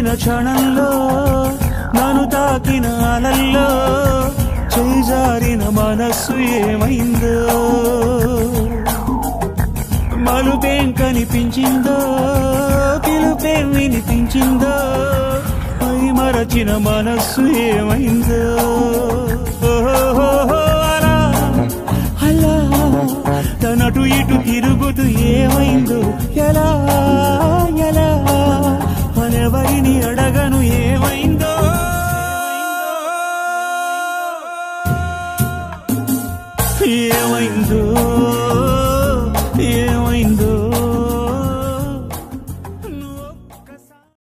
చూసిన క్షణంలో నన్ను తాకిన అలల్లో చేజారిన మనస్సు ఏమైందో మలుపేం కనిపించిందో పిలుపేం వినిపించిందో పై మరచిన మనస్సు ఏమైందో ఓహోహోహో అలా అలా తనటు ఇటు తిరుగుతూ ఏమైందో ఎలా ఎలా మనెవరిని అడగను ఏమైందో ఏమైందో